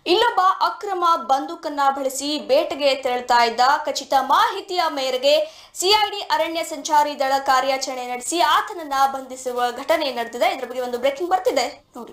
ಇಲ್ಲೊಬ್ಬ ಅಕ್ರಮ ಬಂದೂಕನ್ನ ಬಳಸಿ ಬೇಟೆಗೆ ತೆರಳ್ತಾ ಇದ್ದ ಖಚಿತ ಮಾಹಿತಿಯ ಮೇರೆಗೆ ಸಿಐಡಿ ಅರಣ್ಯ ಸಂಚಾರಿ ದಳ ಕಾರ್ಯಾಚರಣೆ ನಡೆಸಿ ಆತನನ್ನ ಬಂಧಿಸುವ ಘಟನೆ ನಡೆದಿದೆ ಇದರ ಬಗ್ಗೆ ಒಂದು ಬ್ರೇಕಿಂಗ್ ಬರ್ತಿದೆ ನೋಡಿ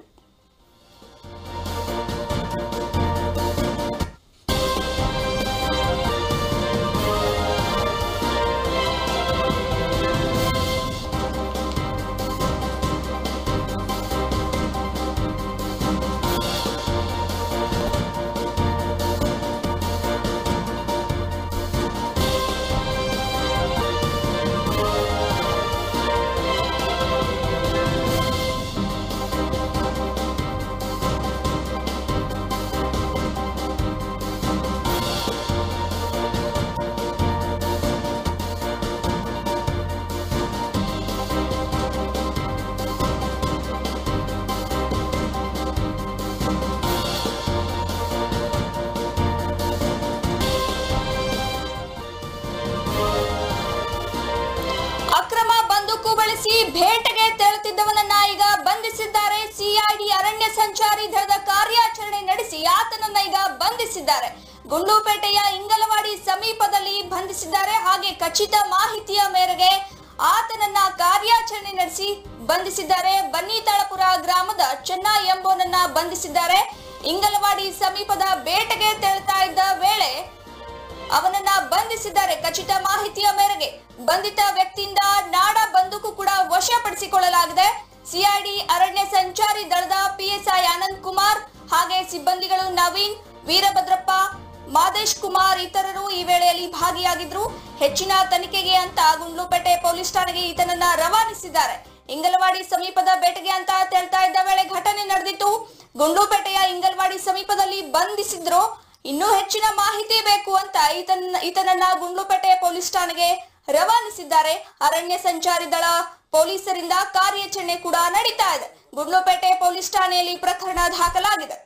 ಅಕ್ರಮ ಬಂದೂಕು ಬಳಸಿ ಬೇಟೆಗೆ ತೆರಳುತ್ತಿದ್ದವನನ್ನ ಈಗ ಬಂಧಿಸಿದ್ದಾರೆ ಸಿಐಡಿ ಅರಣ್ಯ ಸಂಚಾರಿ ದಳದ ಕಾರ್ಯಾಚರಣೆ ನಡೆಸಿ ಆತನನ್ನ ಈಗ ಬಂಧಿಸಿದ್ದಾರೆ ಗುಂಡ್ಲುಪೇಟೆಯ ಇಂಗಲವಾಡಿ ಸಮೀಪದಲ್ಲಿ ಬಂಧಿಸಿದ್ದಾರೆ ಹಾಗೆ ಖಚಿತ ಮಾಹಿತಿಯ ಮೇರೆಗೆ ಆತನನ್ನ ಕಾರ್ಯಾಚರಣೆ ನಡೆಸಿ ಬಂಧಿಸಿದ್ದಾರೆ ಬನ್ನಿತಾಳಪುರ ಗ್ರಾಮದ ಚೆನ್ನ ಎಂಬುವನನ್ನ ಬಂಧಿಸಿದ್ದಾರೆ ಇಂಗಲವಾಡಿ ಸಮೀಪದ ಬೇಟೆಗೆ ತೆರಳ್ತಾ ಇದ್ದ ವೇಳೆ ಅವನನ್ನ ಬಂಧಿಸಿದ್ದಾರೆ ಖಚಿತ ಮಾಹಿತಿಯ ಮೇರೆಗೆ ಬಂಧಿತ ವ್ಯಕ್ತಿಯಿಂದ ನಾಡ ಬಂದೂಕು ಕೂಡ ವಶಪಡಿಸಿಕೊಳ್ಳಲಾಗಿದೆ ಸಿಐಡಿ ಅರಣ್ಯ ಸಂಚಾರಿ ದಳದ ಪಿಎಸ್ಐ ಆನಂದ್ ಕುಮಾರ್ ಹಾಗೆ ಸಿಬ್ಬಂದಿಗಳು ನವೀನ್ ವೀರಭದ್ರಪ್ಪ ಮಾದೇಶ್ ಕುಮಾರ್ ಇತರರು ಈ ವೇಳೆಯಲ್ಲಿ ಭಾಗಿಯಾಗಿದ್ರು ಹೆಚ್ಚಿನ ತನಿಖೆಗೆ ಅಂತ ಗುಂಡ್ಲುಪೇಟೆ ಪೊಲೀಸ್ ಠಾಣೆಗೆ ಈತನನ್ನ ರವಾನಿಸಿದ್ದಾರೆ ಇಂಗಲವಾಡಿ ಸಮೀಪದ ಬೇಟೆಗೆ ಅಂತ ತೆರಳ್ತಾ ಇದ್ದ ವೇಳೆ ಘಟನೆ ನಡೆದಿತ್ತು ಗುಂಡ್ಲುಪೇಟೆಯ ಇಂಗಲವಾಡಿ ಸಮೀಪದಲ್ಲಿ ಬಂಧಿಸಿದ್ರು ಇನ್ನೂ ಹೆಚ್ಚಿನ ಮಾಹಿತಿ ಬೇಕು ಅಂತ ಈತನ ಈತನನ್ನ ಗುಂಡ್ಲುಪೇಟೆ ಪೊಲೀಸ್ ಠಾಣೆಗೆ ರವಾನಿಸಿದ್ದಾರೆ ಅರಣ್ಯ ಸಂಚಾರಿ ದಳ ಪೊಲೀಸರಿಂದ ಕಾರ್ಯಾಚರಣೆ ಕೂಡ ನಡೀತಾ ಇದೆ ಗುಂಡ್ಲುಪೇಟೆ ಪೊಲೀಸ್ ಠಾಣೆಯಲ್ಲಿ ಪ್ರಕರಣ ದಾಖಲಾಗಿದೆ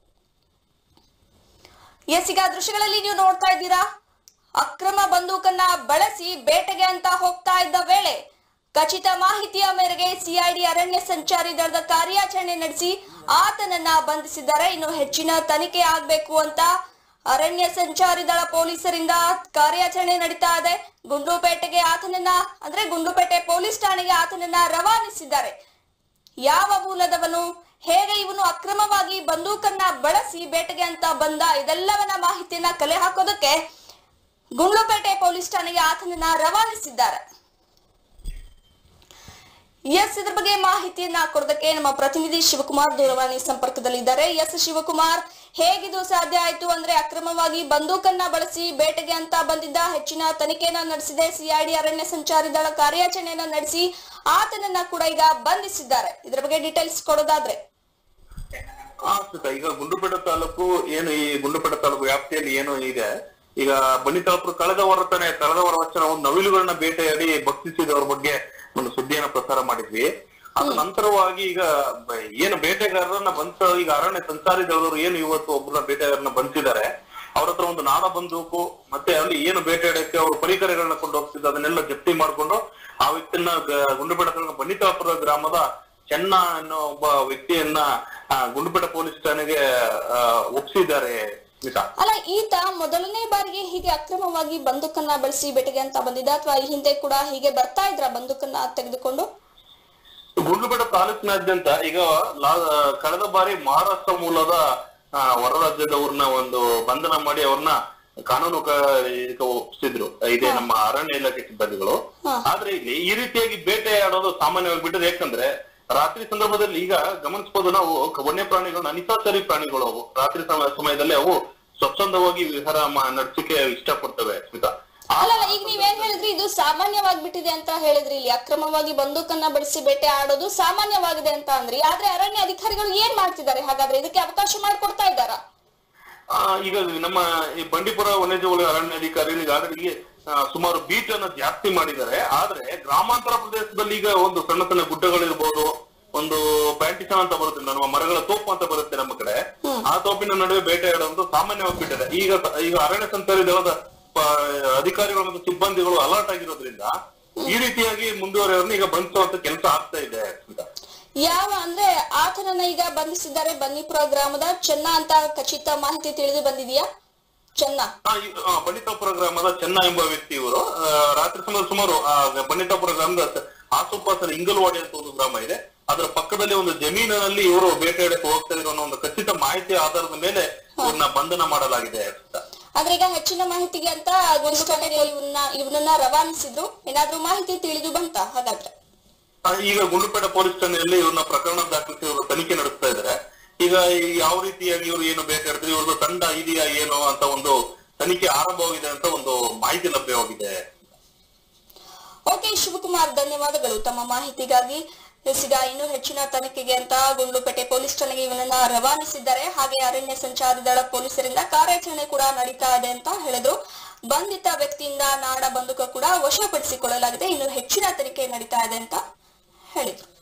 ಎಸ್ ಈಗ ದೃಶ್ಯಗಳಲ್ಲಿ ನೀವು ನೋಡ್ತಾ ಇದ್ದೀರಾ ಅಕ್ರಮ ಬಂದೂಕನ್ನ ಬಳಸಿ ಬೇಟೆಗೆ ಅಂತ ಹೋಗ್ತಾ ಇದ್ದ ವೇಳೆ ಖಚಿತ ಮಾಹಿತಿಯ ಮೇರೆಗೆ ಸಿಐಡಿ ಅರಣ್ಯ ಸಂಚಾರಿ ದಳದ ಕಾರ್ಯಾಚರಣೆ ನಡೆಸಿ ಆತನನ್ನ ಬಂಧಿಸಿದ್ದಾರೆ ಇನ್ನು ಹೆಚ್ಚಿನ ತನಿಖೆ ಆಗ್ಬೇಕು ಅಂತ ಅರಣ್ಯ ಸಂಚಾರಿ ದಳ ಪೊಲೀಸರಿಂದ ಕಾರ್ಯಾಚರಣೆ ನಡೀತಾ ಇದೆ ಗುಂಡ್ಲುಪೇಟೆಗೆ ಆತನನ್ನ ಅಂದ್ರೆ ಗುಂಡ್ಲುಪೇಟೆ ಪೊಲೀಸ್ ಠಾಣೆಗೆ ಆತನನ್ನ ರವಾನಿಸಿದ್ದಾರೆ ಯಾವ ಮೂಲದವನು ಹೇಗೆ ಇವನು ಅಕ್ರಮವಾಗಿ ಬಂದೂಕನ್ನ ಬಳಸಿ ಬೇಟೆಗೆ ಅಂತ ಬಂದ ಇದೆಲ್ಲವನ್ನ ಮಾಹಿತಿಯನ್ನ ಕಲೆ ಹಾಕೋದಕ್ಕೆ ಗುಂಡ್ಲುಪೇಟೆ ಪೊಲೀಸ್ ಠಾಣೆಗೆ ಆತನನ್ನ ರವಾನಿಸಿದ್ದಾರೆ ಎಸ್ ಇದ್ರ ಬಗ್ಗೆ ಮಾಹಿತಿಯನ್ನ ಕೊಡೋದಕ್ಕೆ ನಮ್ಮ ಪ್ರತಿನಿಧಿ ಶಿವಕುಮಾರ್ ದೂರವಾಣಿ ಸಂಪರ್ಕದಲ್ಲಿದ್ದಾರೆ ಎಸ್ ಶಿವಕುಮಾರ್ ಹೇಗಿದು ಸಾಧ್ಯ ಆಯ್ತು ಅಂದ್ರೆ ಅಕ್ರಮವಾಗಿ ಬಂದೂಕನ್ನ ಬಳಸಿ ಬೇಟೆಗೆ ಅಂತ ಬಂದಿದ್ದ ಹೆಚ್ಚಿನ ತನಿಖೆಯನ್ನ ನಡೆಸಿದೆ ಸಿಐಡಿ ಅರಣ್ಯ ಸಂಚಾರಿ ದಳ ಕಾರ್ಯಾಚರಣೆಯನ್ನ ನಡೆಸಿ ಆತನನ್ನ ಕೂಡ ಈಗ ಬಂಧಿಸಿದ್ದಾರೆ ಇದ್ರ ಬಗ್ಗೆ ಡೀಟೇಲ್ಸ್ ಕೊಡೋದಾದ್ರೆ ಹಾ ಸುತ ಈಗ ಗುಂಡ್ಲುಪೇಟೆ ತಾಲೂಕು ಏನು ಈ ಗುಂಡ್ಲುಪೇಟೆ ತಾಲೂಕು ವ್ಯಾಪ್ತಿಯಲ್ಲಿ ಏನು ಇದೆ ಈಗ ಬನ್ನಿ ತಾಲೂಕು ಕಳೆದ ವಾರ ತಾನೆ ಕಳೆದ ವಾರ ವರ್ಷ ನಾವು ನವಿಲುಗಳನ್ನ ಬೇಟೆಯಾಡಿ ಭಕ್ಷಿಸಿದವ್ರ ಬಗ್ಗೆ ಒಂದು ಸುದ್ದಿಯನ್ನ ಪ್ರಸಾರ ಮಾಡಿದ್ವಿ ಅದ ನಂತರವಾಗಿ ಈಗ ಬ- ಏನು ಬೇಟೆಗಾರರನ್ನ ಬಂತ ಈಗ ಅರಣ್ಯ ಸಂಚಾರಿ ದಳದವರು ಏನು ಇವತ್ತು ಒಬ್ಬರನ್ನ ಬೇಟೆಗಾರರನ್ನ ಬಂಧಿಸಿದ್ದಾರೆ ಅವ್ರ ಹತ್ರ ಒಂದು ನಾಡ ಬಂದೂಕು ಮತ್ತೆ ಅಲ್ಲಿ ಏನು ಬೇಟೆಯಾಡಕ್ಕೆ ಅವರು ಪರಿಕರಗಳನ್ನ ಕೊಂಡು ಹೋಗ್ತಿದ್ದ ಅದನ್ನೆಲ್ಲ ಜಪ್ತಿ ಮಾಡ್ಕೊಂಡು ಆ ವ್ಯಕ್ತಿಯನ್ನ ಗ- ಗುಂಡ್ಲುಪೇಟೆ ತಾಲೂಕು ಬನ್ನಿತಾಪುರ ಗ್ರಾಮದ ಚೆನ್ನ ಅನ್ನೋ ಒಬ್ಬ ವ್ಯಕ್ತಿಯನ್ನ ಆ, ಗುಂಡ್ಲುಪೇಟೆ ಪೊಲೀಸ್ ಠಾಣೆಗೆ ಆ, ಒಪ್ಪಿಸಿದ್ದಾರೆ ಸ್ಮಿತಾ ಅಲ್ಲ ಈತ ಮೊದಲನೇ ಬಾರಿಗೆ ಹೀಗೆ ಅಕ್ರಮವಾಗಿ ಬಂದೂಕನ್ನ ಬಳಸಿ ಬೇಟೆಗೆ ಅಂತ ಬಂದಿದ್ದ ಅಥವಾ ಈ ಹಿಂದೆ ಕೂಡ ಹೀಗೆ ಬರ್ತಾ ಇದ್ರ ಬಂದೂಕನ್ನ ತೆಗೆದುಕೊಂಡು ಗುಂಡ್ಲುಪೇಟೆ ತಾಲೂಕಿನಾದ್ಯಂತ ಈಗ ಲಾ- ಕಳೆದ ಬಾರಿ ಮಹಾರಾಷ್ಟ್ರ ಮೂಲದ ಆ, ಹೊರ ರಾಜ್ಯದವ್ರನ್ನ ಒಂದು ಬಂಧನ ಮಾಡಿ ಅವ್ರನ್ನ ಕಾನೂನು ಕ- ಇದಕ್ಕೆ ಒಪ್ಪಿಸಿದ್ರು ಇದೇ ನಮ್ಮ ಅರಣ್ಯ ಇಲಾಖೆ ಸಿಬ್ಬಂದಿಗಳು ಆದ್ರೆ ಇಲ್ಲಿ ಈ ರೀತಿಯಾಗಿ ಬೇಟೆ ಆಡೋದು ಸಾಮಾನ್ಯವಾಗಿ ಬಿಟ್ಟರೆ ಯಾಕಂದ್ರೆ ರಾತ್ರಿ ಸಂದರ್ಭದಲ್ಲಿ ಈಗ ಗಮನಿಸಬಹುದು ನಾವು ವನ್ಯ ಪ್ರಾಣಿಗಳು ಅನಿಸಾಸರಿ ಪ್ರಾಣಿಗಳು ಅವು ರಾತ್ರಿ ಸಮ- ಸಮಯದಲ್ಲಿ ಅವು ಸ್ವಚ್ಛಂದವಾಗಿ ವಿಹಾರ ಮಾ- ನಡ್ಸಕ್ಕೆ ಇಷ್ಟಪಡ್ತವೆ ಸ್ಮಿತಾ ಆ- ಅಲ್ಲಲ್ಲ ಈಗ ನೀವೇನ್ ಹೇಳಿದ್ರಿ ಇದು ಸಾಮಾನ್ಯವಾಗ್ಬಿಟ್ಟಿದೆ ಅಂತ ಹೇಳಿದ್ರಿ ಇಲ್ಲಿ ಅಕ್ರಮವಾಗಿ ಬಂದೂಕನ್ನ ಬಳಸಿ ಬೇಟೆ ಆಡೋದು ಸಾಮಾನ್ಯವಾಗಿದೆ ಅಂತ ಅಂದ್ರಿ ಆದ್ರೆ ಅರಣ್ಯ ಅಧಿಕಾರಿಗಳು ಏನ್ ಮಾಡ್ತಿದ್ದಾರೆ ಹಾಗಾದ್ರೆ ಇದಕ್ಕೆ ಅವಕಾಶ ಮಾಡಿಕೊಡ್ತಾ ಇದ್ದಾರಾ ಆ, ಈಗ ನಮ್ಮ ಈ ಬಂಡೀಪುರ ವನ್ಯಜೀವಿ ಅರಣ್ಯಾಧಿಕಾರಿಗಳು ಈಗಾಗಲೇ ಇಲ್ಲಿ, ಆ, ಸುಮಾರು ಬೀಟ್ ಅನ್ನ ಜಾಸ್ತಿ ಮಾಡಿದ್ದಾರೆ ಆದ್ರೆ ಗ್ರಾಮಾಂತರ ಪ್ರದೇಶದಲ್ಲಿ ಈಗ ಒಂದು ಸಣ್ಣ ಸಣ್ಣ ಗುಡ್ಡಗಳಿರ್ಬೋದು ಒಂದು ಪ್ಯಾಂಟಿಸನ್ ಅಂತ ಬರುತ್ತೆ ನಮ್ಮ ಮರಗಳ ತೋಪು ಅಂತ ಬರುತ್ತೆ ನಮ್ಮ ಕಡೆ ಆ ತೋಪಿನ ನಡುವೆ ಬೇಟೆಯಾಡುವಂತ ಸಾಮಾನ್ಯವಾಗಿ ಬಿಟ್ಟಿದೆ ಈಗ ಈಗ ಅರಣ್ಯ ಸಂಚಾರಿ ದಳದ ಪ- ಅಧಿಕಾರಿಗಳು ಮತ್ತು ಸಿಬ್ಬಂದಿಗಳು ಅಲರ್ಟ್ ಆಗಿರೋದ್ರಿಂದ ಈ ರೀತಿಯಾಗಿ ಮುಂದುವರೆಯೋರ್ನ ಈಗ ಬಂಧಿಸುವಂತ ಕೆಲಸ ಆಗ್ತಾ ಇದೆ ಅಂತ ಯಾವ ಅಂದ್ರೆ ಆತನನ್ನ ಈಗ ಬಂಧಿಸಿದ್ದಾರೆ ಬನ್ನಿಪುರ ಗ್ರಾಮದ ಚೆನ್ನ ಅಂತ ಖಚಿತ ಮಾಹಿತಿ ತಿಳಿದು ಬಂದಿದೆಯಾ ಚೆನ್ನ ಆ, ಈ- ಆ, ಬನ್ನಿತಾಪುರ ಗ್ರಾಮದ ಚೆನ್ನ ಎಂಬ ವ್ಯಕ್ತಿ ಇವರು ಆ, ರಾತ್ರಿ ಸುಮಾರು ಸುಮಾರು ಆ, ಬನ್ನಿತಾಪುರ ಗ್ರಾಮದ ಸ- ಆಸುಪಾಸಿನ ಇಂಗಲ್ವಾಡಿ ಅಂತ ಒಂದು ಗ್ರಾಮ ಇದೆ ಅದರ ಪಕ್ಕದಲ್ಲಿ ಒಂದು ಜಮೀನಿನಲ್ಲಿ ಇವರು ಬೇಟೆಯಾಡಕ್ಕೆ ಹೋಗ್ತಾ ಇರೋ ಅನ್ನೋ ಒಂದು ಖಚಿತ ಮಾಹಿತಿ ಆಧಾರದ ಮೇಲೆ ಇವ್ರನ್ನ ಬಂಧನ ಮಾಡಲಾಗಿದೆ ಅಂತ ಆದ್ರೆ ಈಗ ಹೆಚ್ಚಿನ ಮಾಹಿತಿಗೆ ಅಂತ ಒಂದು ಕಡೆಗೆ ಇವನ್ನ ಇವನನ್ನ ರವಾನಿಸಿದ್ರು ಏನಾದ್ರೂ ಮಾಹಿತಿ ತಿಳಿದು ಬಂತ ಹಾಗಾದ್ರೆ ಆ, ಈಗ ಗುಂಡ್ಲುಪೇಟೆ ಪೊಲೀಸ್ ಠಾಣೆಯಲ್ಲಿ ಇವ್ರನ್ನ ಪ್ರಕರಣ ದಾಖಲಿಸಿ ಇವರು ತನಿಖೆ ನಡೆಸ್ತಾ ಇದ್ದಾರೆ ಈಗ ಈ ಯಾವ ರೀತಿಯಾಗಿ ಇವರು ಏನು ಬೇಟೆಯಾಡಿದ್ರೆ ಇವ್ರದ್ದು ತಂಡ ಇದೆಯಾ ಏನು ಅಂತ ಒಂದು ತನಿಖೆ ಆರಂಭವಾಗಿದೆ ಅಂತ ಒಂದು ಮಾಹಿತಿ ಲಭ್ಯವಾಗಿದೆ ಓಕೆ ಶಿವಕುಮಾರ್ ಧನ್ಯವಾದಗಳು ತಮ್ಮ ಮಾಹಿತಿಗಾಗಿ ಎಸ್, ಈಗ ಇನ್ನೂ ಹೆಚ್ಚಿನ ತನಿಖೆಗೆ ಅಂತ ಗುಂಡ್ಲುಪೇಟೆ ಪೊಲೀಸ್ ಠಾಣೆಗೆ ಇವನನ್ನ ರವಾನಿಸಿದ್ದಾರೆ ಹಾಗೆ ಅರಣ್ಯ ಸಂಚಾರಿ ದಳ ಪೊಲೀಸರಿಂದ ಕಾರ್ಯಾಚರಣೆ ಕೂಡ ನಡೀತಾ ಇದೆ ಅಂತ ಹೇಳಿದ್ರು ಬಂಧಿತ ವ್ಯಕ್ತಿಯಿಂದ ನಾಡ ಬಂದೂಕ ಕೂಡ ವಶಪಡಿಸಿಕೊಳ್ಳಲಾಗಿದೆ ಇನ್ನು ಹೆಚ್ಚಿನ ತನಿಖೆ ನಡೀತಾ ಇದೆ ಅಂತ ಹೇಳಿದ್ರು